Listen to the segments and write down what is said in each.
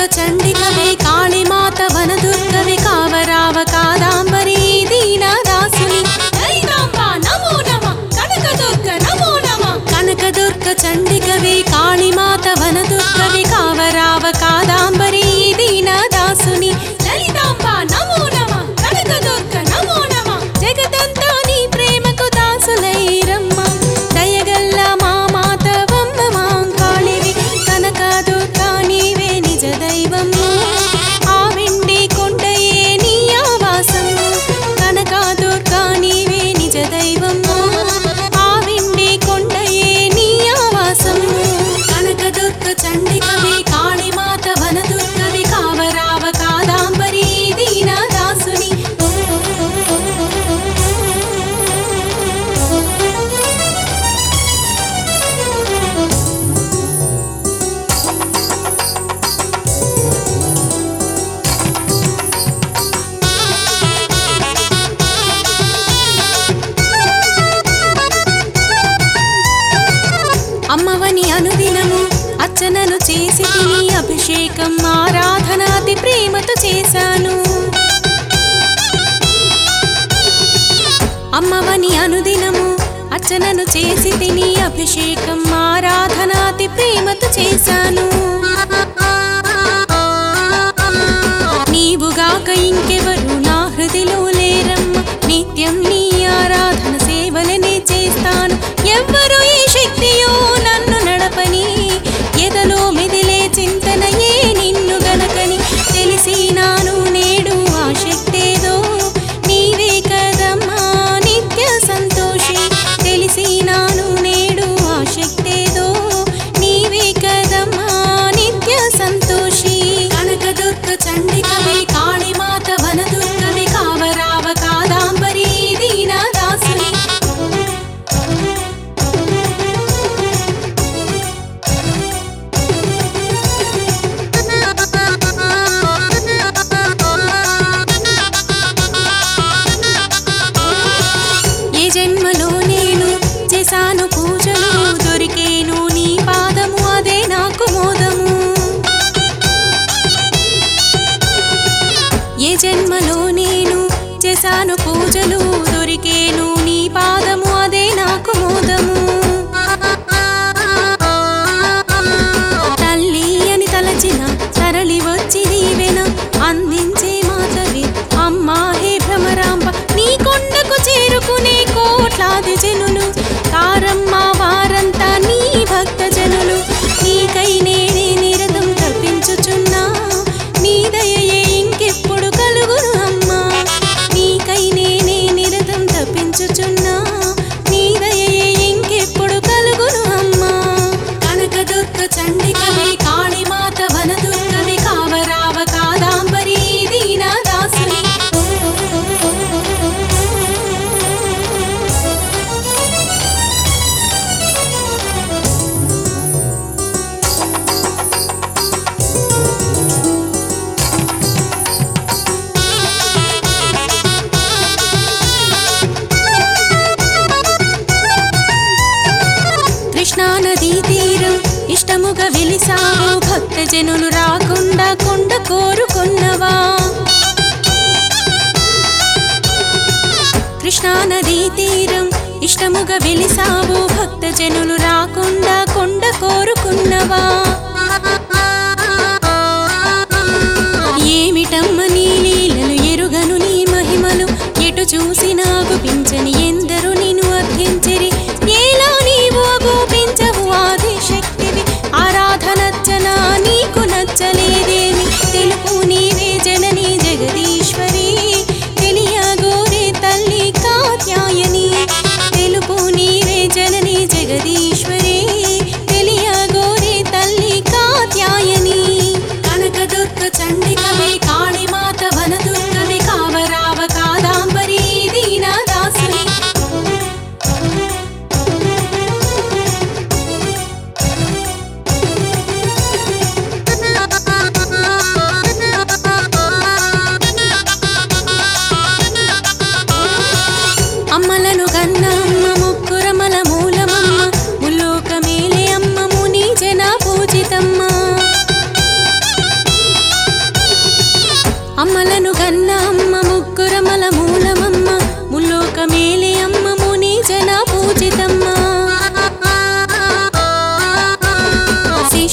చండికవే కాళీమాత వనదుర్గవి కావరావ కాదాంబరి దీనదాసుని లలితాంబ నమో నమ కనకదుర్గ నమో నమ కనకదుర్గ చండికవే కాళీమాత వనదుర్గవి కావరావ కాదాంబరి దీనదాసుని లలితాంబ నమో నమ కనకదుర్గ నమో నమ జగదంతా నీ ప్రేమకు దాసులైరమ్మ దయగల్ల మా మాతవమ్మ మాంకాళివి కనకదుర్గ నీవే నిజ దైవము ఆ వెండి కొండయే నీ ఆవాసము కనకదుర్గ నీవే నిజ దైవము ఆ వెండి కొండయే నీ ఆవాసము కనకదుర్గ చండికవి కాళీమాత వనదుర్గవి కావరావ కాదాంబరి దీనదాసుని అమ్మవని అనుదినము అర్చనలు చేసి తిని అభిషేకం ఆరాధన అతి ప్రేమతో చేశాను అమ్మవని అనుదినము అర్చనను చేసి తిని అభిషేకం ఆరాధన అతి ప్రేమతో చేశాను నీవుగాక ఇంకెవరు నా హృదిలో లేరమ్మ నిత్యం నీ ఆరాధన సేవలనే చేస్తాను ఎవ్వరు ఈ శక్తియో నన్ను నడపని ఎదలో మెదిలే చింతనయే నిన్ను గనకని తెలిసి నాను నేడు ఆ శక్తేదో నీవే కదమ్మా నిత్య సంతోషి తెలిసి నాను నేడు ఆ శక్తేదో నీవే కదమ్మా నిత్య సంతోషి కనకదుర్గ చండికవి కాళీమాత వనదుర్గవి కావరావ కాదాంబరి దీనదాసుని ఏ జన్మలో నేను చేశాను పూజలు దొరికేను నీ పాదము అదే నాకు మోదము ఏ జన్మలో నేను చేశాను పూజలు దొరికేను నీ పాదము అదే నాకు మోదము తల్లి అని తలచిన తరలి వచ్చి దీవెన అందించే మాతవి అమ్మా హే భ్రమరాంబ నీ కొండకు చేరుకునే కోట్లాది జనులు కారమ్మ వారంతా నీ భక్త జనులు నీకై నేనే నిరతం తప్పించుచున్నా నీ దయయే ఇంకెప్పుడు కలుగును అమ్మా నీకై నేనే నిరతం తప్పించుచున్నా నీ దయయే ఇంకెప్పుడు కలుగును అమ్మా కనకదుర్గ చండికవి కాళీమాత వనదుర్గవి కావరావ కాదాంబరి దీనదాసుని కృష్ణా నదీ తీరం ఇష్టముగా వెలిసావు భక్త జనులు రాకుండా కొండ కోరుకున్నవా కృష్ణా నదీ తీరం ఇష్టముగా వెలిసావు భక్త జనులు రాకుండా కొండ కోరుకున్నవా ఏమిటమ్మ నీ లీలలు ఎరుగను నీ మహిమలు ఎటు చూసినా గుపించని ఎందరు నిన్ను అర్థించిరి ఏలా నీవు అగోపించవు ఆది శక్తివి ఆరాధనచ్చనా నీకు నచ్చలేదేమి తెలుపు నీవే జనని జగదీశ్వరి తెలియగోరే తల్లి కాత్యాయని తెలుపు నీవే జనని జగదీశ్వరి తెలియగోరే తల్లి కా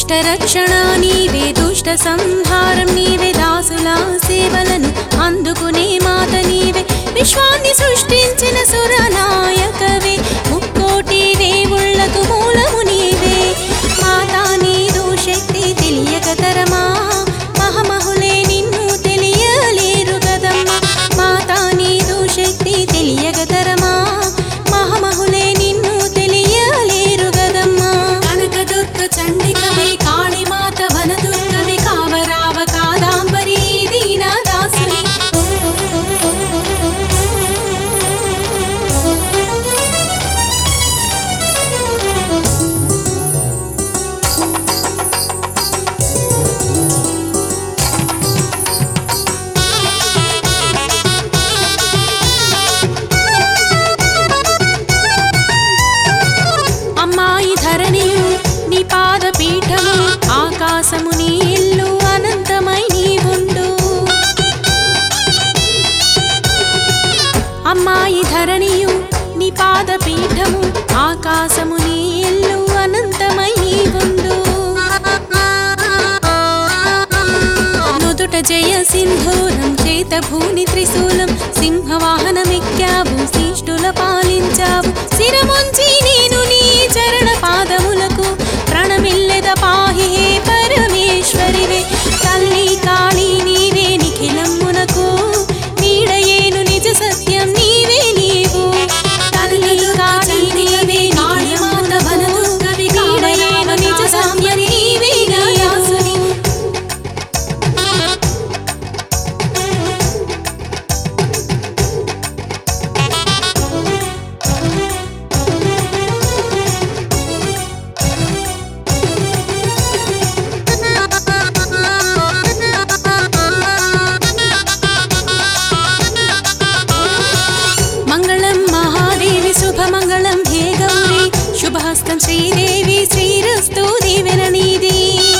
శిష్ట రక్షణ నీవే దుష్ట సంహారం నీవే దాసుల సేవలను అందుకునే మాత నీవే విశ్వాన్ని సృష్టించిన సురనాయకవే ముక్కోటి దేవుళ్లకు మూలము నీవే మాతా నీదు శక్తి తెలియక తరమా మహమహులే నిన్ను తెలియలేరు కదమ్మా మాతా నీదు శక్తి తెలియక తరమా మహమహులే నిన్ను తెలియలేరు గదమ్మా కనకదుర్గ చండికవే కాళీమాత వనదుర్గవే కావరావ కాదాంబరి దీనా దాసుని అమ్మాయి ధరణియు నీ పాద పీఠము ఆకాశము నీ ఇల్లు అనంతమై నీ ఉండు అమ్మాయి ధరణియు నీ పాద పీఠము ఆకాశము నీ ఇల్లు అనంతమై నీ ఉండు నుదుట జయ సింధూరం చేత భూని త్రిశూలం సింహవాహనమెక్కావు శిష్టుల పాలించావు శిరముంచి నేను నీ చరణ పాదములకు ప్రణమిల్లెద పాహి హే పరమేశ్వరివే తల్లి కాళీ నీవే నిఖిలమ్మునకు నీడయేను నిజ సత్యం నీవే నీవు తల్లి కాళీ నీవే కాళీమాత వనదుర్గవి నీడయేను నిజ సత్యం నీవే నీవు మంగళం మహాదేవి శుభమంగళం హే గౌరీ శుభహస్తం శ్రీదేవి శ్రీరస్తు దీవెన నీది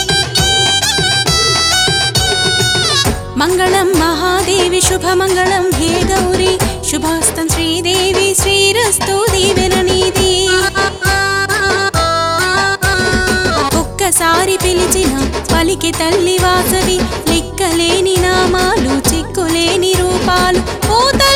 మంగళం మహాదేవి శుభమంగళం హే గౌరీ శుభహస్తం శ్రీదేవి శ్రీరస్తు దీవెన నీది ఒక్కసారి పిలిచిన పలికి తల్లి వాసవి లెక్కలేని నామాలు చిక్కులేని రూపాలు ఓ తల్లి